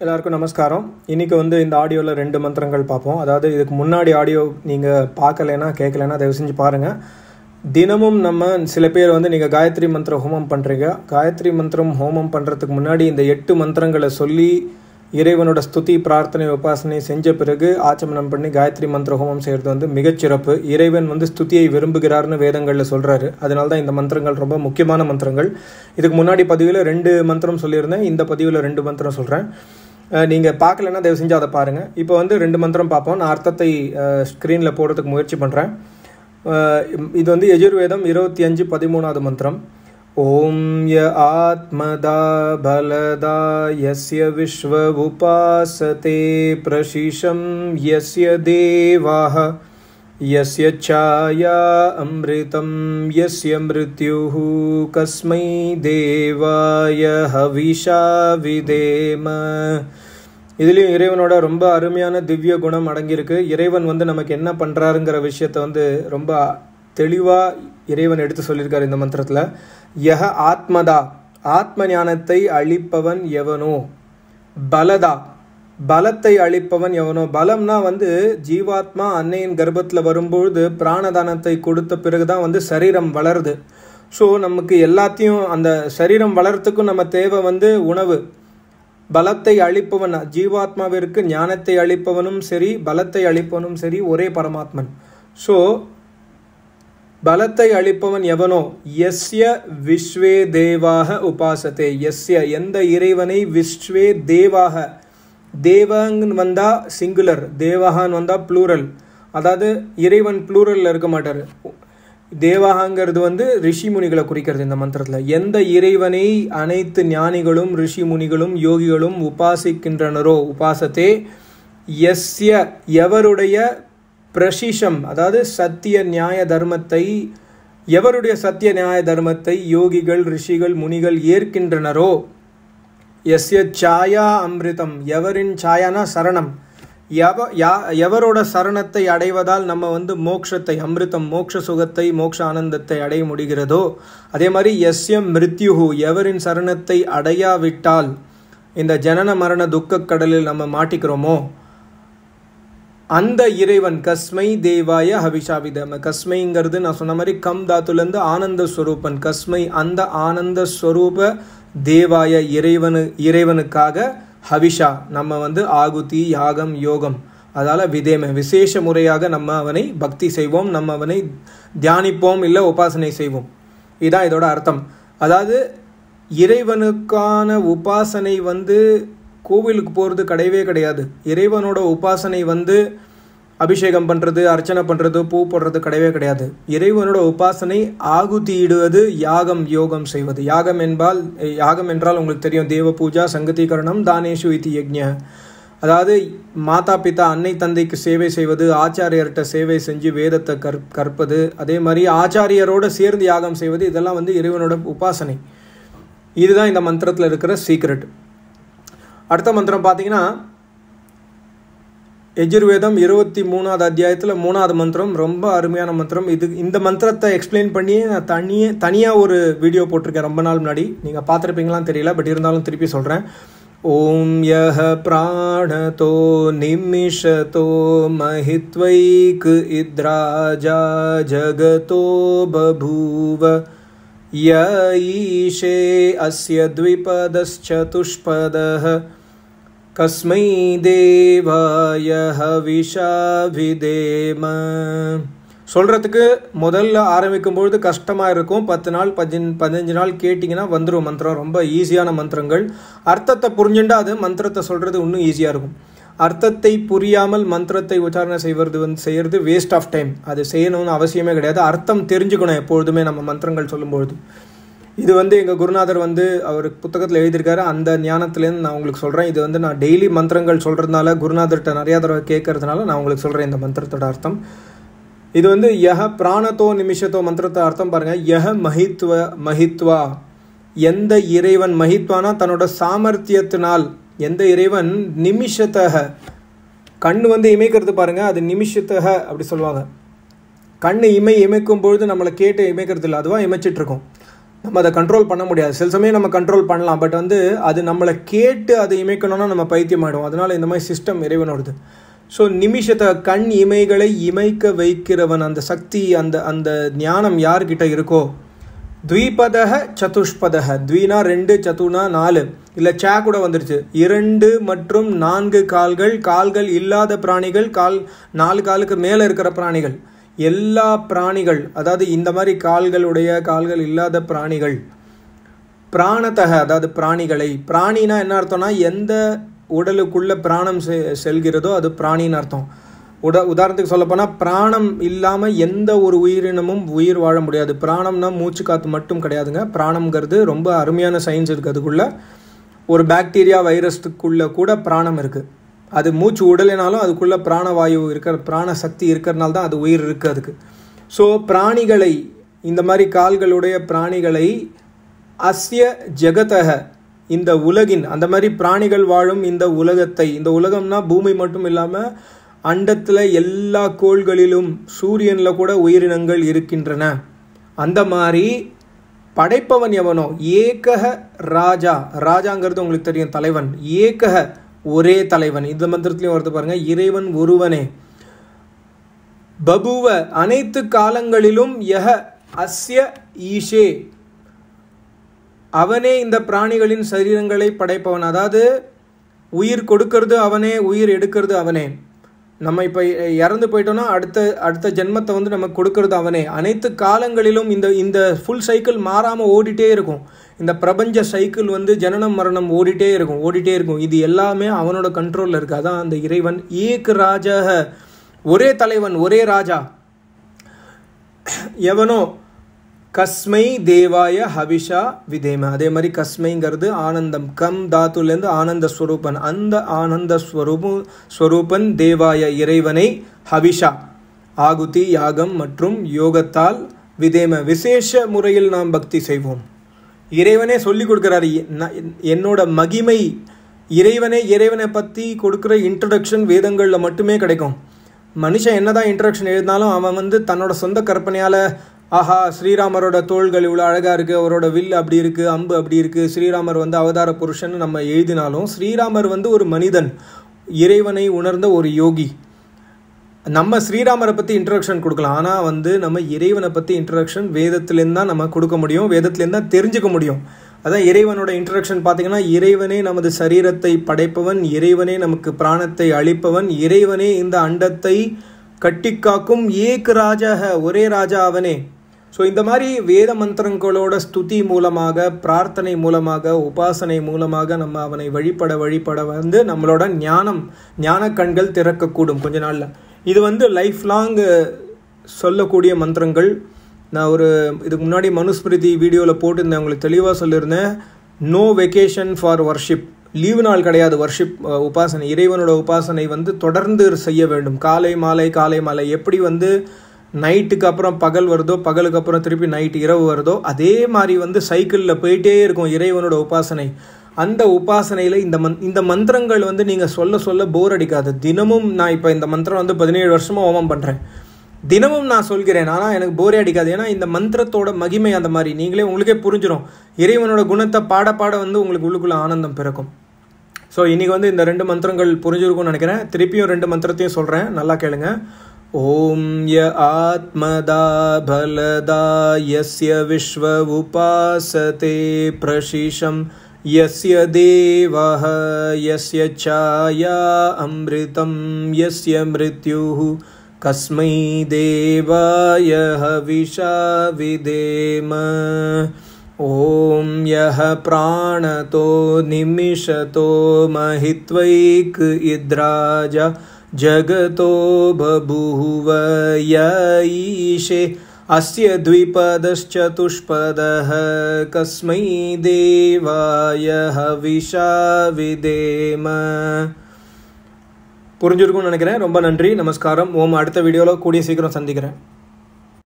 எல்லாருக்கும் நமஸ்காரம் இன்னைக்கு வந்து இந்த ஆடியோவில் ரெண்டு மந்திரங்கள் பார்ப்போம் அதாவது இதுக்கு முன்னாடி ஆடியோ நீங்கள் பார்க்கலைன்னா கேட்கலைன்னா தயவு செஞ்சு பாருங்கள் தினமும் நம்ம சில பேர் வந்து நீங்கள் காயத்ரி மந்திர ஹோமம் பண்ணுறீங்க காயத்ரி மந்திரம் ஹோமம் பண்ணுறதுக்கு முன்னாடி இந்த எட்டு மந்திரங்களை சொல்லி இறைவனோட ஸ்துதி பிரார்த்தனை உபாசனை செஞ்ச பிறகு ஆச்சமனம் பண்ணி காயத்ரி மந்திர ஹோமம் செய்கிறது வந்து மிகச்சிறப்பு இறைவன் வந்து ஸ்துதியை விரும்புகிறார்னு வேதங்களில் சொல்கிறாரு அதனால தான் இந்த மந்திரங்கள் ரொம்ப முக்கியமான மந்திரங்கள் இதுக்கு முன்னாடி பதிவில் ரெண்டு மந்திரம் சொல்லியிருந்தேன் இந்த பதிவில் ரெண்டு மந்திரம் சொல்கிறேன் நீங்கள் பார்க்கலன்னா தயவு செஞ்சு அதை பாருங்கள் இப்போ வந்து ரெண்டு மந்திரம் பார்ப்போம் நான் அர்த்தத்தை ஸ்க்ரீனில் போடுறதுக்கு முயற்சி பண்ணுறேன் இது வந்து எஜுர்வேதம் இருபத்தி அஞ்சு பதிமூணாவது மந்திரம் ஓம் ய ஆத்மதா பலதா யஸ்ய விஸ்வ உபாசதே பிரசிஷம் யஸ்ய தேவாः यस्य छाया अमृतं यस्य मृत्युः कस्मै देवाय हविषा विधेम இதுலேயும் இறைவனோட ரொம்ப அருமையான திவ்ய குணம் அடங்கியிருக்கு இறைவன் வந்து நமக்கு என்ன பண்ணுறாருங்கிற விஷயத்த வந்து ரொம்ப தெளிவாக இறைவன் எடுத்து சொல்லியிருக்காரு இந்த மந்திரத்தில் யஹ ஆத்மதா ஆத்ம ஞானத்தை அழிப்பவன் எவனோ பலதா பலத்தை அளிப்பவன் எவனோ பலம்னா வந்து ஜீவாத்மா அன்னையின் கர்ப்பத்தில் வரும்பொழுது பிராணதானத்தை கொடுத்த பிறகு தான் வந்து சரீரம் வளருது ஸோ நமக்கு எல்லாத்தையும் அந்த சரீரம் வளர்றதுக்கும் நம்ம தேவை வந்து உணவு பலத்தை அளிப்பவன் ஜீவாத்மாவிற்கு ஞானத்தை அளிப்பவனும் சரி பலத்தை அளிப்பவனும் சரி ஒரே பரமாத்மன் ஸோ பலத்தை அளிப்பவன் எவனோ எஸ்ய விஸ்வே தேவாக உபாசத்தே எஸ்ய எந்த இறைவனை விஸ்வே தேவாக தேவங்கன்னு வந்தா சிங்குலர் தேவகான்னு வந்தா ப்ளூரல் அதாவது இறைவன் ப்ளூரல்ல இருக்க மாட்டார் தேவகாங்கிறது வந்து ரிஷி முனிகளை குறிக்கிறது இந்த மந்திரத்தில் எந்த இறைவனை அனைத்து ஞானிகளும் ரிஷி முனிகளும் யோகிகளும் உபாசிக்கின்றனரோ உபாசத்தே எஸ்ய எவருடைய பிரசிஷம் அதாவது சத்திய நியாய தர்மத்தை எவருடைய சத்திய நியாய தர்மத்தை யோகிகள் ரிஷிகள் முனிகள் ஏற்கின்றனரோ எஸ்ய சாயா அமிர்தம் எவரின் சாயானா சரணம் எவ யா எவரோட சரணத்தை அடைவதால் நம்ம வந்து மோக்ஷத்தை அமிர்தம் மோக்ஷ சுகத்தை மோக்ஷ ஆனந்தத்தை அடைய முடிகிறதோ அதே மாதிரி எஸ்யம் மிருத்யுஹு எவரின் சரணத்தை அடையாவிட்டால் இந்த ஜனன மரண துக்க கடலில் நம்ம மாட்டிக்கிறோமோ அந்த இறைவன் கஸ்மை தேவாய ஹவிஷாவிதம கஸ்மைங்கிறது நான் சொன்ன மாதிரி கம் தாத்துலேருந்து ஆனந்த ஸ்வரூபன் கஸ்மை அந்த ஆனந்த ஸ்வரூப தேவாய இறைவனு இறைவனுக்காக ஹவிஷா நம்ம வந்து ஆகுதி யாகம் யோகம் அதால் விதேம விசேஷ முறையாக நம்ம அவனை பக்தி செய்வோம் நம்ம அவனை தியானிப்போம் இல்லை உபாசனை செய்வோம் இதுதான் இதோட அர்த்தம் அதாவது இறைவனுக்கான உபாசனை வந்து கோவிலுக்கு போகிறது கிடையவே கிடையாது இறைவனோட உபாசனை வந்து அபிஷேகம் பண்ணுறது அர்ச்சனை பண்ணுறது பூ போடுறது கிடையவே கிடையாது இறைவனோட உபாசனை ஆகுதியிடுவது யாகம் யோகம் செய்வது யாகம் என்பால் யாகம் என்றால் உங்களுக்கு தெரியும் தேவ பூஜா சங்கத்தீகரணம் தானேஷு இத்தி யஜ்ஞ அதாவது மாதா பிதா அன்னை தந்தைக்கு சேவை செய்வது ஆச்சாரியர்கிட்ட சேவை செஞ்சு வேதத்தை கற் கற்பது அதே மாதிரி ஆச்சாரியரோடு சேர்ந்து யாகம் செய்வது இதெல்லாம் வந்து இறைவனோட உபாசனை இதுதான் இந்த மந்திரத்தில் இருக்கிற சீக்ரெட் அடுத்த மந்திரம் பார்த்தீங்கன்னா எஜுர்வேதம் இருபத்தி மூணாவது அத்தியாயத்தில் மூணாவது மந்திரம் ரொம்ப அருமையான மந்திரம் இது இந்த மந்திரத்தை எக்ஸ்பிளைன் பண்ணி நான் தனியே தனியாக ஒரு வீடியோ போட்டிருக்கேன் ரொம்ப நாள் முன்னாடி நீங்கள் பார்த்துருப்பீங்களான்னு தெரியல பட் இருந்தாலும் திருப்பி சொல்கிறேன் ஓம் யஹ பிராணதோ நிமிஷதோ மஹித்வைக் இத்ராஜா ஜகதோ பபூவ ய ஈஷே அஸ்ய द्विपदश्चतुष्पदः கஸ்மை தேவாய ஹவிஷா விதேம சொல்கிறதுக்கு முதல்ல ஆரம்பிக்கும் பொழுது கஷ்டமாக இருக்கும் பத்து நாள் பதின் பதினஞ்சு நாள் கேட்டிங்கன்னா வந்துடும் மந்திரம் ரொம்ப ஈஸியான மந்திரங்கள் அர்த்தத்தை புரிஞ்சுண்டா அது மந்திரத்தை சொல்கிறது இன்னும் ஈஸியாக இருக்கும் அர்த்தத்தை புரியாமல் மந்திரத்தை உச்சாரணை செய்வது வந்து செய்கிறது வேஸ்ட் ஆஃப் டைம் அது செய்யணும்னு அவசியமே கிடையாது அர்த்தம் தெரிஞ்சுக்கணும் எப்பொழுதுமே நம்ம மந்திரங்கள் சொல்லும்பொழுது இது வந்து எங்கள் குருநாதர் வந்து அவர் புத்தகத்தில் எழுதியிருக்காரு அந்த ஞானத்துலேருந்து நான் உங்களுக்கு சொல்கிறேன் இது வந்து நான் டெய்லி மந்திரங்கள் சொல்கிறதுனால குருநாதர்கிட்ட நிறையா தடவை கேட்கறதுனால நான் உங்களுக்கு சொல்கிறேன் இந்த மந்திரத்தோட அர்த்தம் இது வந்து யஹ பிராணத்தோ நிமிஷத்தோ மந்திரத்தை அர்த்தம் பாருங்கள் யஹ மஹித்வ மஹித்வா எந்த இறைவன் மஹித்வானா தன்னோட சாமர்த்தியத்தினால் எந்த இறைவன் நிமிஷத்தக கண் வந்து இமைக்கிறது பாருங்கள் அது நிமிஷத்தக அப்படி சொல்லுவாங்க கண் இமை இமைக்கும் பொழுது நம்மளை கேட்டு இமைக்கிறது இல்லை அதுவாக இமைச்சிட்டு இருக்கோம் நம்ம அதை கண்ட்ரோல் பண்ண முடியாது சில சமயம் நம்ம கண்ட்ரோல் பண்ணலாம் பட் வந்து அது நம்மளை கேட்டு அதை இமைக்கணும்னா நம்ம பைத்தியம் ஆகிடும் அதனால இந்த மாதிரி சிஸ்டம் இறைவனோடது ஸோ நிமிஷத்தை கண் இமைகளை இமைக்க வைக்கிறவன் அந்த சக்தி அந்த அந்த ஞானம் யார்கிட்ட இருக்கோ த்விபதக சதுஷ்பதக த்வீனா ரெண்டு சதுனா நாலு இல்லை சே கூட வந்துருச்சு இரண்டு மற்றும் நான்கு கால்கள் கால்கள் இல்லாத பிராணிகள் கால் நாலு காலுக்கு மேலே இருக்கிற பிராணிகள் எல்லா பிராணிகள் அதாவது இந்த மாதிரி கால்களுடைய கால்கள் இல்லாத பிராணிகள் பிராணத்தக அதாவது பிராணிகளை பிராணினா என்ன அர்த்தம்னா எந்த உடலுக்குள்ள பிராணம் செல்கிறதோ அது பிராணின்னு அர்த்தம் உட உதாரணத்துக்கு சொல்லப்போனால் பிராணம் இல்லாமல் எந்த ஒரு உயிரினமும் உயிர் வாழ முடியாது பிராணம்னா மூச்சு காற்று மட்டும் கிடையாதுங்க பிராணம்ங்கிறது ரொம்ப அருமையான சயின்ஸ் இருக்குது அதுக்குள்ள ஒரு பாக்டீரியா வைரஸுக்குள்ள கூட பிராணம் இருக்குது அது மூச்சு உடலினாலும் அதுக்குள்ள பிராணவாயு இருக்கிற பிராண சக்தி இருக்கிறனால தான் அது உயிர் இருக்குது அதுக்கு ஸோ பிராணிகளை இந்த மாதிரி கால்களுடைய பிராணிகளை அஸ்ய ஜெகதக இந்த உலகின் அந்த மாதிரி பிராணிகள் வாழும் இந்த உலகத்தை இந்த உலகம்னா பூமி மட்டும் இல்லாமல் அண்டத்தில் எல்லா கோள்களிலும் சூரியனில் கூட உயிரினங்கள் இருக்கின்றன அந்த மாதிரி படைப்பவன் எவனோ ஏகக ராஜா ராஜாங்கிறது உங்களுக்கு தெரியும் தலைவன் ஏகக ஒரே தலைவன் இந்த மந்திரத்திலையும் வருது பாருங்க இறைவன் ஒருவனே பபுவ அனைத்து காலங்களிலும் யக அஸ்ய ஈஷே அவனே இந்த பிராணிகளின் சரீரங்களை படைப்பவன் அதாவது உயிர் கொடுக்கறது அவனே உயிர் எடுக்கிறது அவனே நம்ம இப்போ இறந்து போயிட்டோம்னா அடுத்த அடுத்த ஜென்மத்தை வந்து நமக்கு கொடுக்கறது அவனே அனைத்து காலங்களிலும் இந்த இந்த ஃபுல் சைக்கிள் மாறாமல் ஓடிட்டே இருக்கும் இந்த பிரபஞ்ச சைக்கிள் வந்து ஜனனம் மரணம் ஓடிட்டே இருக்கும் ஓடிட்டே இருக்கும் இது எல்லாமே அவனோட கண்ட்ரோலில் இருக்கு அதான் அந்த இறைவன் ஏக் ராஜக ஒரே தலைவன் ஒரே ராஜா எவனோ கஸ்மை தேவாய ஹவிஷா விதேம அதே மாதிரி கஸ்மைங்கிறது ஆனந்தம் கம் தாத்துலேருந்து ஆனந்த ஸ்வரூபன் அந்த ஆனந்த ஸ்வரூபு ஸ்வரூபன் தேவாய இறைவனை ஹவிஷா ஆகுதி யாகம் மற்றும் யோகத்தால் விதேம விசேஷ முறையில் நாம் பக்தி செய்வோம் இறைவனே சொல்லி கொடுக்குறாரு என்னோட மகிமை இறைவனே இறைவனை பற்றி கொடுக்குற இன்ட்ரடக்ஷன் வேதங்களில் மட்டுமே கிடைக்கும் மனுஷன் என்னதான் இன்ட்ரடக்ஷன் எழுதினாலும் அவன் வந்து தன்னோட சொந்த கற்பனையால் ஆஹா ஸ்ரீராமரோட தோள்கள் இவ்வளோ அழகாக இருக்குது அவரோட வில் அப்படி இருக்குது அம்பு அப்படி இருக்குது ஸ்ரீராமர் வந்து அவதார புருஷன் நம்ம எழுதினாலும் ஸ்ரீராமர் வந்து ஒரு மனிதன் இறைவனை உணர்ந்த ஒரு யோகி நம்ம ஸ்ரீராமரை பற்றி இன்ட்ரடக்ஷன் கொடுக்கலாம் ஆனால் வந்து நம்ம இறைவனை பற்றி இன்ட்ரடக்ஷன் வேதத்துலேருந்து தான் நம்ம கொடுக்க முடியும் வேதத்துலேருந்து தான் தெரிஞ்சுக்க முடியும் அதான் இறைவனோட இன்ட்ரடக்ஷன் பார்த்தீங்கன்னா இறைவனே நமது சரீரத்தை படைப்பவன் இறைவனே நமக்கு பிராணத்தை அளிப்பவன் இறைவனே இந்த அண்டத்தை கட்டிக்காக்கும் ஏக் ராஜாக ஒரே ராஜா அவனே ஸோ இந்த மாதிரி வேத மந்திரங்களோட ஸ்துதி மூலமாக பிரார்த்தனை மூலமாக உபாசனை மூலமாக நம்ம அவனை வழிபட வழிபட வந்து நம்மளோட ஞானம் ஞான கண்கள் திறக்கக்கூடும் கொஞ்ச நாளில் இது வந்து லைஃப் லாங் சொல்லக்கூடிய மந்திரங்கள் நான் ஒரு இதுக்கு முன்னாடி மனுஸ்மிருதி வீடியோவில் போட்டிருந்தேன் உங்களுக்கு தெளிவாக சொல்லியிருந்தேன் no vacation for worship leave நாள் கிடையாது வர்ஷிப் உபாசனை இறைவனோட உபாசனை வந்து தொடர்ந்து செய்ய வேண்டும் காலை மாலை காலை மாலை எப்படி வந்து நைட்டுக்கு அப்புறம் பகல் வருதோ பகலுக்கு அப்புறம் திருப்பி நைட் இரவு வருதோ அதே மாதிரி வந்து சைக்கிளில் போயிட்டே இருக்கும் இறைவனோட உபாசனை அந்த உபாசனையில் இந்த மந் இந்த மந்திரங்கள் வந்து நீங்கள் சொல்ல சொல்ல போர் அடிக்காது தினமும் நான் இப்போ இந்த மந்திரம் வந்து பதினேழு வருஷமாக ஹோமம் பண்ணுறேன் தினமும் நான் சொல்கிறேன் ஆனால் எனக்கு போரே அடிக்காது ஏன்னா இந்த மந்திரத்தோட மகிமை அந்த மாதிரி நீங்களே உங்களுக்கே புரிஞ்சிடும் இறைவனோட குணத்தை பாட பாட வந்து உங்களுக்கு உள்ளுக்குள்ள ஆனந்தம் பிறக்கும் ஸோ இன்றைக்கி வந்து இந்த ரெண்டு மந்திரங்கள் புரிஞ்சிருக்கும்னு நினைக்கிறேன் திருப்பியும் ரெண்டு மந்திரத்தையும் சொல்கிறேன் நல்லா கேளுங்க ஓம் ய ஆத்மதா பலதா யஸ்ய விஸ்வ உபாசதே பிரசிஷம் यस्य देवः यस्य छाया अमृतं यस्य मृत्युः कस्मै देवाय हविषा विदेम ॐ यः प्राणतो निमिषतो महित्वैक इद्राज जगतो बभूव य ईशे अस्य द्विपदश्चतुष्पदः कस्मै देवाय हविषा விதேம புரிஞ்சிருக்கும்னு நினைக்கிறேன் ரொம்ப நன்றி நமஸ்காரம் ஓம் அடுத்த வீடியோவில் கூடிய சீக்கிரம் சந்திக்கிறேன்